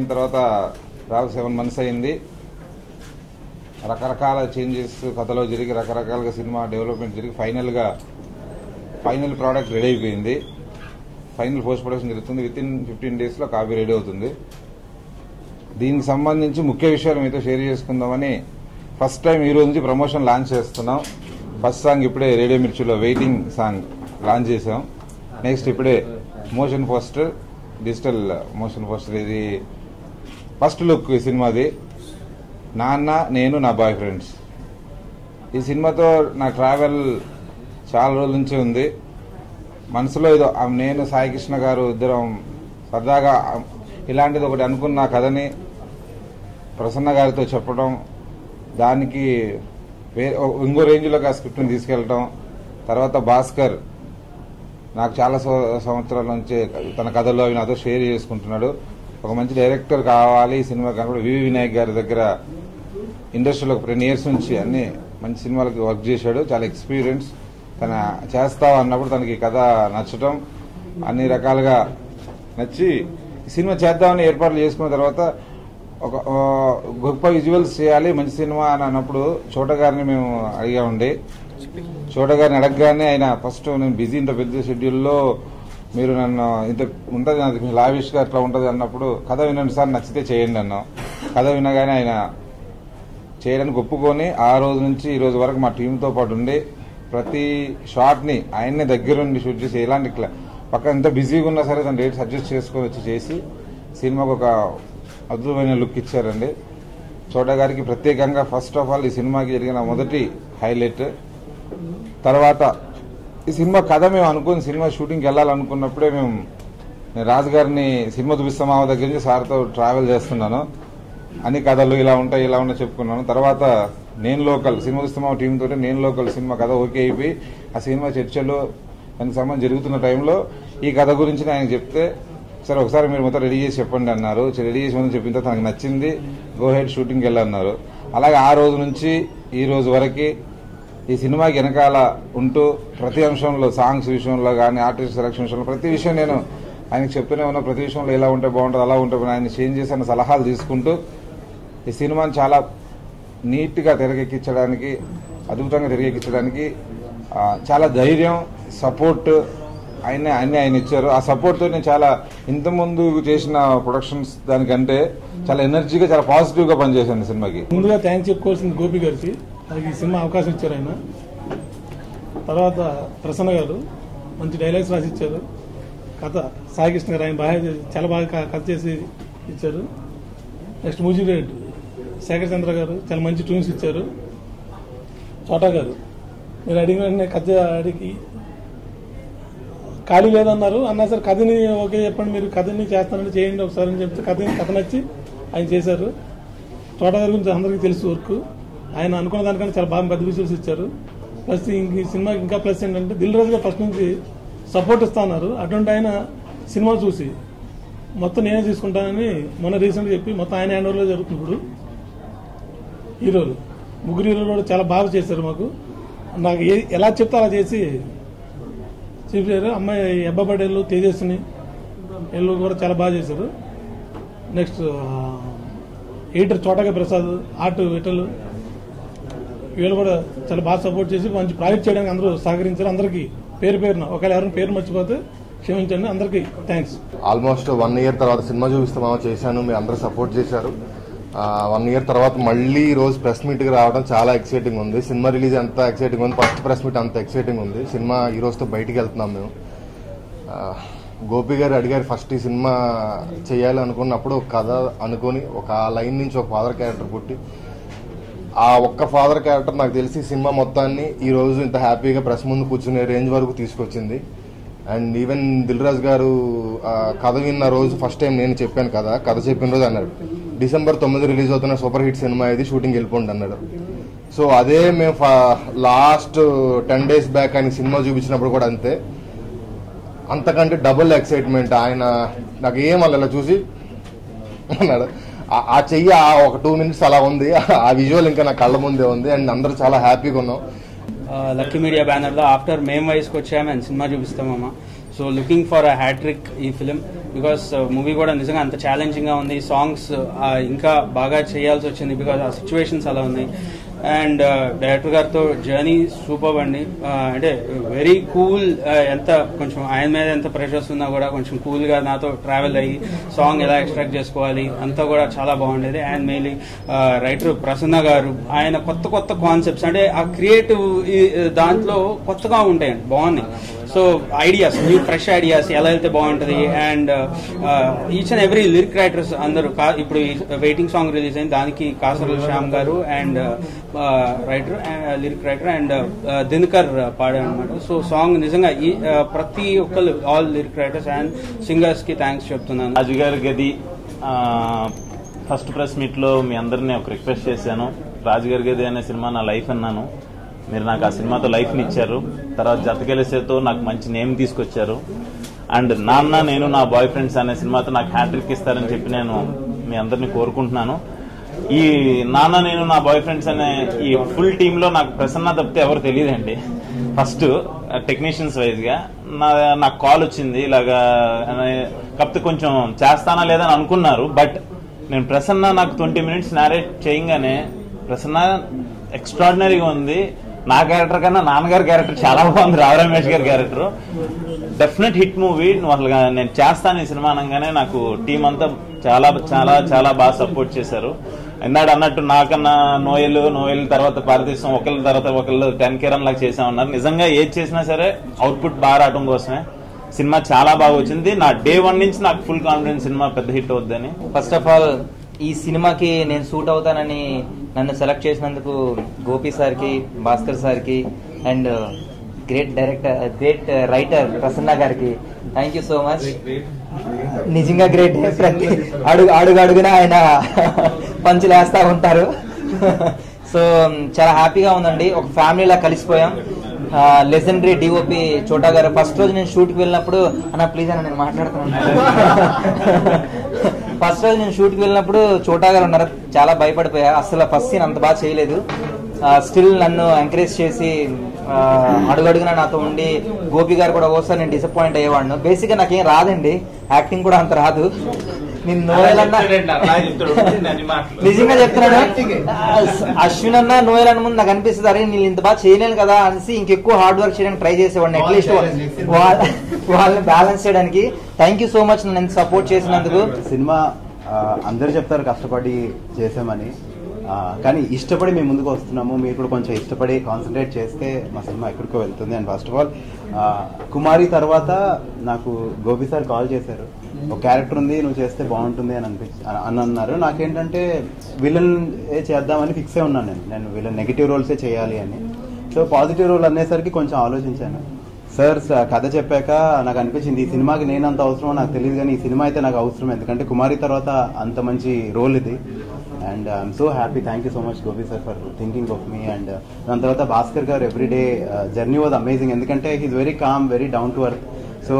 అయిన తర్వాత దాదాపు సెవెన్ మంత్స్ అయింది రకరకాల చేంజెస్ కథలో జరిగి రకరకాలుగా సినిమా డెవలప్మెంట్ జరిగి ఫైనల్గా ఫైనల్ ప్రోడక్ట్ రెడీ అయిపోయింది ఫైనల్ పోస్ట్ ప్రొడక్షన్ జరుగుతుంది విత్ ఇన్ ఫిఫ్టీన్ డేస్లో కాపీ రెడీ అవుతుంది దీనికి సంబంధించి ముఖ్య విషయాలు మీతో షేర్ చేసుకుందామని ఫస్ట్ టైం ఈ రోజు నుంచి ప్రమోషన్ లాంచ్ చేస్తున్నాం ఫస్ట్ సాంగ్ ఇప్పుడే రేడియో మిర్చిలో వెయిటింగ్ సాంగ్ లాంచ్ చేసాం నెక్స్ట్ ఇప్పుడే motion poster digital motion poster ఇది ఫస్ట్ లుక్ ఈ సినిమాది నాన్న నేను నా బాయ్ ఫ్రెండ్స్ ఈ సినిమాతో నా ట్రావెల్ చాలా రోజుల నుంచి ఉంది మనసులో ఏదో ఆ నేను సాయి కృష్ణ గారు ఇద్దరం సరదాగా ఆ ఇలాంటిది ఒకటి అనుకున్న కథని ప్రసన్న గారితో చెప్పడం దానికి వే ఓ- ఇంకో రేంజ్లోకి ఆ స్క్రిప్ట్ని తీసుకెళ్ళటం తర్వాత భాస్కర్ నాకు చాలా సంవ- సంవత్సరాల నుంచి తన కథల్లో అవి నాతో షేర్ చేసుకుంటున్నాడు ఒక మంచి డైరెక్టర్ కావాలి ఈ సినిమా కాకుండా వివి వినాయక్ గారి దగ్గర ఇండస్ట్రీలో ఒక టెన్ ఇయర్స్ నుంచి అన్ని మంచి సినిమాలకి వర్క్ చేశాడు చాలా ఎక్స్పీరియన్స్ తన చేస్తావు అన్నప్పుడు తనకి ఈ కథ నచ్చటం అన్ని రకాలుగా నచ్చి ఈ సినిమా చేద్దామని ఏర్పాట్లు చేసుకున్న తర్వాత ఒక ఆ, గొప్ప విజువల్స్ చేయాలి మంచి సినిమా అని అన్నప్పుడు చోట గారిని మేము అడిగామండి చోట గారిని అడగగానే ఆయన ఫస్ట్ నేను బిజీ ఇంత పెద్ద షెడ్యూల్లో మీరు నన్ను ఇంత ఉంటుంది నాకు లావిష్గా అట్లా ఉంటుంది అన్నప్పుడు కథ వినండి సార్ నచ్చితే చేయండి అన్నాం కథ వినగానే ఆయన చేయడానికి ఒప్పుకొని ఆ రోజు నుంచి ఈ రోజు వరకు మా టీంతో పాటు ఉండి ప్రతి షాట్ని ఆయన్నే దగ్గరుండి షూట్ చేసి ఎలాంటి క్ల- పక్కన ఎంత బిజీగా ఉన్నా సరే తన డేట్స్ అడ్జస్ట్ చేసుకొని వచ్చి చేసి సినిమాకు ఒక అద్భుతమైన లుక్ ఇచ్చారండి చోట గారికి ప్రత్యేకంగా ఫస్ట్ ఆఫ్ ఆల్ ఈ సినిమాకి జరిగిన మొదటి హైలైట్ తర్వాత ఈ సినిమా కథ మేము అనుకుని సినిమా షూటింగ్కి వెళ్ళాలనుకున్నప్పుడే మేము నేను రాజు గారిని సినిమా చూపిస్తాం మా దగ్గర నుంచి సార్తో ట్రావెల్ చేస్తున్నాను అన్ని కథలు ఇలా ఉంటాయి ఇలా ఉంటాయి చెప్పుకున్నాను తర్వాత నేను లోకల్ సినిమా చూస్తామా టీం తోటి నేను లోకల్ సినిమా కథ ఓకే అయిపోయి ఆ సినిమా చర్చలు దానికి సంబంధించి జరుగుతున్న టైంలో ఈ కథ గురించి నేను చెప్తే సరే ఒకసారి మీరు మొత్తం రెడీ చేసి చెప్పండి అన్నారు రెడీ చేసి ముందు చెప్పిన తర్వాత నాకు నచ్చింది గో హెడ్ షూటింగ్కి వెళ్ళన్నారు అలాగే ఆ రోజు నుంచి ఈ రోజు వరకు ఈ సినిమాకి వెనకాల ఉంటూ ప్రతి అంశంలో సాంగ్స్ విషయంలో కానీ ఆర్టిస్ట్ సెలక్షన్ విషయంలో ప్రతి విషయం నేను ఆయనకి చెప్తూనే ఉన్నా ప్రతి విషయంలో ఇలా ఉంటే బాగుంటుంది అలా ఉంటే బాగుంటుంది, ఆయన చేంజ్ చేసి అన్న సలహాలు తీసుకుంటూ ఈ సినిమాని చాలా నీట్గా తెరకెక్కించడానికి అద్భుతంగా తెరకెక్కించడానికి ఆ, చాలా ధైర్యం సపోర్ట్ ఆయన అన్ని ఆయన ఇచ్చారు ఆ సపోర్ట్తో నేను చాలా ఇంతకుముందు చేసిన ప్రొడక్షన్స్ దానికంటే చాలా ఎనర్జీగా చాలా పాజిటివ్గా పనిచేశాను ఈ సినిమాకి ముందుగా థ్యాంక్స్ చెప్పుకోవాల్సింది గోపి గారికి నాకు ఈ సినిమా అవకాశం ఇచ్చారు ఆయన తర్వాత ప్రసన్న గారు మంచి డైలాగ్స్ రాసి ఇచ్చారు కథ సాయికృష్ణ గారు ఆయన బాగా చాలా బాగా క- కథ చేసి ఇచ్చారు next music director Shekhar Chandra garu చాలా మంచి ట్యూన్స్ ఇచ్చారు చోటా గారు మీరు అడిగిన వెంటనే కథ అడిగి ఖాళీ లేదన్నారు అన్నా సార్ కథని ఓకే చెప్పండి మీరు కథని చేస్తానంటే చేయండి ఒకసారి అని చెప్తే కథని కథ నచ్చి ఆయన చేశారు తోట గారి గురించి అందరికీ తెలుసు వర్క్ ఆయన అనుకున్న దానికంటే చాలా బాగా పెద్ద విజువల్స్ ఇచ్చారు ప్లస్ ఇంక ఈ సినిమాకి ఇంకా ప్లస్ ఏంటంటే దిల్ రాజు గారు ఫస్ట్ నుంచి సపోర్ట్ ఇస్తా ఉన్నారు అటువంటి ఆయన సినిమా చూసి మొత్తం నేనే తీసుకుంటానని మొన్న రీసెంట్గా చెప్పి మొత్తం ఆయన హ్యాండ్ ఓవర్లో జరుగుతుంది ఇప్పుడు హీరోలు ముగ్గురు హీరోలు కూడా చాలా బాగా చేశారు మాకు నాకు ఏ- ఎలా చెప్తే అలా చేసి చూపించారు అమ్మాయి అబ్బా పటేళ్ళు తేజస్విని వీళ్ళు కూడా చాలా బాగా చేశారు నెక్స్ట్ ఎడిటర్ చోటగా ప్రసాద్ ఆర్ట్ విఠల్ వీళ్ళు కూడా చాలా బాగా సపోర్ట్ చేసి మంచి ప్రాజెక్ట్ చేయడానికి అందరూ సహకరించారు అందరికీ పేరు పేరున ఒకవేళ ఎవరైనా పేరు మర్చిపోతే క్షమించండి అందరికీ థ్యాంక్స్ ఆల్మోస్ట్ వన్ ఇయర్ తర్వాత సినిమా చూపిస్తామా చేశాను మీరు అందరూ సపోర్ట్ చేశారు వన్ ఇయర్ తర్వాత మళ్ళీ ఈ రోజు ప్రెస్ మీట్కి రావడం చాలా ఎక్సైటింగ్ ఉంది సినిమా రిలీజ్ అంత ఎక్సైటింగ్ ఉంది ఫస్ట్ ప్రెస్ మీట్ అంత ఎక్సైటింగ్ ఉంది సినిమా ఈ రోజుతో బయటికి వెళ్తున్నాం మేము ఆ, గోపి గారు అడిగారు ఫస్ట్ ఈ సినిమా చేయాలి అనుకున్నప్పుడు ఒక కథ అనుకొని ఒక లైన్ నుంచి ఒక ఫాదర్ క్యారెక్టర్ పుట్టి ఆ ఒక్క ఫాదర్ క్యారెక్టర్ నాకు తెలిసి సినిమా మొత్తాన్ని ఈ రోజు ఇంత హ్యాపీగా ప్రెస్ ముందు కూర్చునే రేంజ్ వరకు తీసుకొచ్చింది అండ్ ఈవెన్ దిల్ రాజు గారు ఆ, కథ విన్న రోజు ఫస్ట్ టైం నేను చెప్పాను కదా కథ చెప్పిన రోజు అన్నాడు డిసెంబర్ తొమ్మిది రిలీజ్ అవుతున్న సూపర్ హిట్ సినిమా ఇది షూటింగ్ వెళ్ళిపోండి అన్నాడు సో అదే మేము లాస్ట్ టెన్ డేస్ బ్యాక్ ఆయన సినిమా చూపించినప్పుడు కూడా అంతే అంతకంటే డబుల్ ఎక్సైట్మెంట్ ఆయన నాకు ఏం అలా చూసి అన్నాడు ఆ- ఆ చెయ్యి ఆ ఒక టూ మినిట్స్ అలా ఉంది ఆ విజువల్ ఇంకా నా కళ్ళ ముందే ఉంది అండ్ అందరూ చాలా హ్యాపీగా ఉన్నాం లక్కీ మీడియా బ్యానర్లో ఆఫ్టర్ మేం వయసుకి వచ్చాము అండ్ సినిమా చూపిస్తామమ్మా so looking for a hattrick ఈ ఫిలిం బికాస్ మూవీ కూడా నిజంగా అంత ఛాలెంజింగ్గా ఉంది సాంగ్స్ ఇంకా బాగా చేయాల్సి వచ్చింది బికాస్ ఆ సిచ్యువేషన్స్ అలా ఉన్నాయి అండ్ డైరెక్టర్ గారితో జర్నీ సూపర్ అండి Uh, అంటే వెరీ కూల్ ఎంత కొంచెం ఆయన మీద ఎంత ప్రెషర్స్ ఉన్నా కూడా కొంచెం కూల్గా నాతో ట్రావెల్ అయ్యి సాంగ్ ఎలా ఎక్స్ట్రాక్ట్ చేసుకోవాలి అంతా కూడా చాలా బాగుండేది అండ్ మెయిన్లీ రైటర్ ప్రసన్న గారు ఆయన కొత్త కొత్త కాన్సెప్ట్స్ అంటే ఆ క్రియేటివ్ దాంట్లో కొత్తగా ఉంటాయండి బాగున్నాయి so ideas new fresh ideas ఎలా వెళ్తే బాగుంటుంది and each and every lyric writers అందరూ కా- ఇప్పుడు వెయిటింగ్ సాంగ్ రిలీజ్ అయింది దానికి Kasarla Shyam garu and writer lyric writer and Dinakar పాడారు అనమాట సో సాంగ్ నిజంగా ఈ uh, ప్రతి ఒక్కరు all lyric writers and singers కి థ్యాంక్స్ చెప్తున్నాను రాజు గారి గది ఆ, ఫస్ట్ ప్రెస్ మీట్ లో మీ అందరినీ ఒక రిక్వెస్ట్ చేశాను రాజు గారి గది అనే సినిమా నా లైఫ్ అన్నాను మీరు నాకు ఆ సినిమాతో లైఫ్ని ఇచ్చారు తర్వాత జతకెలిసేతో నాకు మంచి నేమ్ తీసుకొచ్చారు అండ్ నాన్న నేను నా బాయ్ ఫ్రెండ్స్ అనే సినిమాతో నాకు హ్యాట్రిక్ ఇస్తారని చెప్పి నేను మీ అందరినీ కోరుకుంటున్నాను ఈ నాన్న నేను నా బాయ్ ఫ్రెండ్స్ అనే ఈ ఫుల్ టీమ్ లో నాకు ప్రసన్న తప్పితే ఎవరు తెలియదండి ఫస్ట్ టెక్నీషియన్స్ వైజ్ గా నా నాకు కాల్ వచ్చింది ఇలాగా అనే- కాకపోతే కొంచెం చేస్తానా లేదని అనుకున్నారు బట్ నేను ప్రసన్న నాకు ట్వంటీ మినిట్స్ నారేట్ చేయగానే ప్రసన్న ఎక్స్ట్రాడినరీగా ఉంది నా క్యారెక్టర్ కన్నా నాన్నగారి క్యారెక్టర్ చాలా బాగుంది రావు రమేష్ గారి క్యారెక్టర్ డెఫినెట్ హిట్ మూవీ నువ్వు అసలు నేను చేస్తాను ఈ సినిమా అనగానే నాకు టీం అంతా చాలా చాలా చాలా బాగా సపోర్ట్ చేశారు ఇందాడు అన్నట్టు నాకన్నా నోయల్ నోయల్ తర్వాత భారతదేశం ఒకళ్ళ తర్వాత ఒకళ్ళు టెన్ కేరన్ లాగా చేసామన్నారు నిజంగా ఏది చేసినా సరే అవుట్పుట్ బాగా రావడం కోసమే సినిమా చాలా బాగా వచ్చింది నా డే వన్ నుంచి నాకు ఫుల్ కాన్ఫిడెన్స్ సినిమా పెద్ద హిట్ అవుద్దని ఫస్ట్ ఆఫ్ ఆల్ ఈ సినిమాకి నేను సూట్ అవుతానని నన్ను సెలెక్ట్ చేసినందుకు గోపి సార్కి భాస్కర్ సార్కి and great director great writer Prasanna గారికి థ్యాంక్ యూ సో మచ్ నిజంగా గ్రేట్ ప్రతి అడుగు అడుగు అడుగున ఆయన పంచులు వేస్తా ఉంటారు సో చాలా హ్యాపీగా ఉందండి ఒక ఫ్యామిలీలా కలిసిపోయాం లెజెండరీ డిఓపి చోటా గారు ఫస్ట్ రోజు నేను షూట్కి వెళ్ళినప్పుడు అన్న ప్లీజ్ అన్న నేను మాట్లాడుతున్నాను ఫస్ట్ రోజు నేను షూట్కి వెళ్ళినప్పుడు చోటా గారు ఉన్నారు చాలా భయపడిపోయా అసలు ఫస్ట్ సీన్ అంత బాగా చేయలేదు స్టిల్ నన్ను ఎంకరేజ్ చేసి ఆ, అడుగడుగునా నాతో ఉండి గోపి గారు కూడా ఒకసారి నేను డిసప్పాయింట్ అయ్యేవాడిని బేసిక్గా నాకేం రాదండి యాక్టింగ్ కూడా అంత రాదు నేను నోయల్ అన్న నిజంగా చెప్తున్నాను అశ్విన్ అన్న నోయల్ అన్న ముందు నాకు అనిపిస్తుంది అరే నేను ఇంత బాగా చేయలేను కదా అనేసి ఇంకెక్కువ హార్డ్ వర్క్ చేయడానికి ట్రై చేసేవాడిని అట్లీస్ట్ వాళ్ళని బ్యాలెన్స్ చేయడానికి థ్యాంక్ యూ సో మచ్ నన్ను సపోర్ట్ చేసినందుకు సినిమా ఆ, అందరూ చెప్తారు కష్టపడి చేసామని ఆ, కానీ ఇష్టపడి మేము ముందుకు వస్తున్నాము మీరు కూడా కొంచెం ఇష్టపడి కాన్సన్ట్రేట్ చేస్తే మా సినిమా ఎక్కడికో వెళ్తుంది and first of all Kumari తర్వాత నాకు గోపి సార్ కాల్ చేశారు ఒక క్యారెక్టర్ ఉంది నువ్వు చేస్తే బాగుంటుంది అని అనిపించి అని అన్నారు నాకేంటంటే విలన్ ఏ చేద్దామని ఫిక్స్ అయి ఉన్నాను నేను నేను విలన్ నెగిటివ్ రోల్సే చేయాలి అని సో పాజిటివ్ రోల్ అనేసరికి కొంచెం ఆలోచించాను సార్ స- కథ చెప్పాక నాకు అనిపించింది ఈ సినిమాకి నేను అంత అవసరమో నాకు తెలియదు కానీ ఈ సినిమా అయితే నాకు అవసరం ఎందుకంటే కుమారి తర్వాత అంత మంచి రోల్ ఇది and I'm so happy thank you so much Gopi sir for thinking of me and దాని తర్వాత Bhaskar garu everyday journey was amazing ఎందుకంటే he's very calm very down to earth so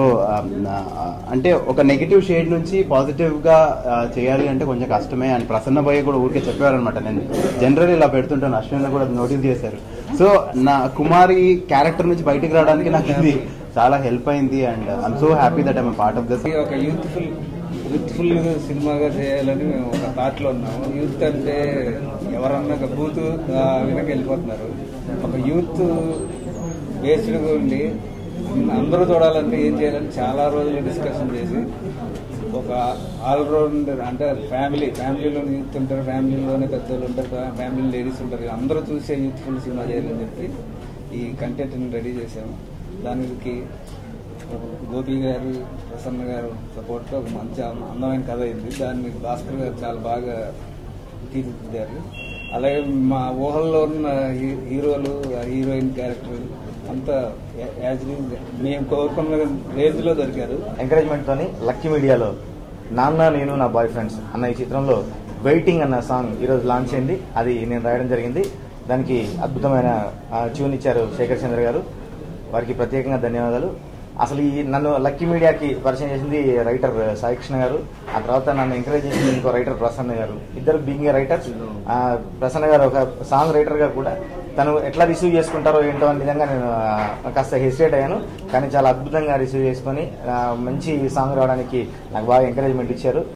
అంటే ఒక నెగిటివ్ షేడ్ నుంచి పాజిటివ్ గా ఆ, చేయాలి అంటే కొంచెం కష్టమే అండ్ ప్రసన్న భయ్య కూడా ఊరికే చెప్పారనమాట నేను జనరల్ ఇలా పెడుతుంటాను అశ్విన్ కూడా నోటీస్ చేశారు సో నా కుమారి క్యారెక్టర్ నుంచి బయటికి రావడానికి నాకు ఇది చాలా హెల్ప్ అయింది and I'm so happy that I'm part of this ఒక యూత్ఫుల్ యూత్ఫుల్ సినిమాగా చేయాలని మేము ఒక థాట్ లో ఉన్నాము యూత్ అంటే ఎవరన్నా ఒక బూత్ వెనక వెళ్ళిపోతున్నారు ఒక యూత్ బేస్డ్గా ఉండి అందరూ చూడాలంటే ఏం చేయాలని చాలా రోజులు డిస్కషన్ చేసి ఒక ఆల్రౌండర్ అంటే ఫ్యామిలీ ఫ్యామిలీలోని యూత్ ఉంటారు ఫ్యామిలీలోనే పెద్దలు ఉంటారు ఫ్యామిలీ లేడీస్ ఉంటారు అందరూ చూసే యూత్ఫుల్ సినిమా చేయాలని చెప్పి ఈ కంటెంట్ని రెడీ చేసాము దానికి గోపి గారు ప్రసన్న గారు సపోర్ట్తో ఒక మంచి అందమైన కథ అయింది దాన్ని భాస్కర్ గారు చాలా బాగా తీర్చిదిద్దారు అలాగే మా ఊహల్లో ఉన్న హీ- హీరోలు ఆ హీరోయిన్ క్యారెక్టర్ అంతా యాజ్ మేము కోరుకున్న రేంజ్లో దొరికారు ఎంకరేజ్మెంట్ తోని లక్కీ మీడియాలో నాన్న నేను నా బాయ్ ఫ్రెండ్స్ అన్న ఈ చిత్రంలో వెయిటింగ్ అన్న సాంగ్ ఈరోజు లాంచ్ అయింది అది నేను రాయడం జరిగింది దానికి అద్భుతమైన ట్యూన్ ఇచ్చారు శేఖర్ చంద్ర గారు వారికి ప్రత్యేకంగా ధన్యవాదాలు అసలు ఈ నన్ను లక్కీ మీడియాకి పరిచయం చేసింది రైటర్ సాయి కృష్ణ గారు ఆ తర్వాత నన్ను ఎంకరేజ్ చేసింది ఇంకో రైటర్ ప్రసన్న గారు ఇద్దరు బీయింగ్ రైటర్స్ ప్రసన్న గారు ఒక సాంగ్ రైటర్ గా కూడా తను ఎట్లా రిసీవ్ చేసుకుంటారో ఏంటో అనే విధంగా నేను ఆ, కాస్త హెసిటేట్ అయ్యాను కానీ చాలా అద్భుతంగా రిసీవ్ చేసుకొని ఆ, మంచి సాంగ్ రావడానికి నాకు బాగా ఎంకరేజ్మెంట్ ఇచ్చారు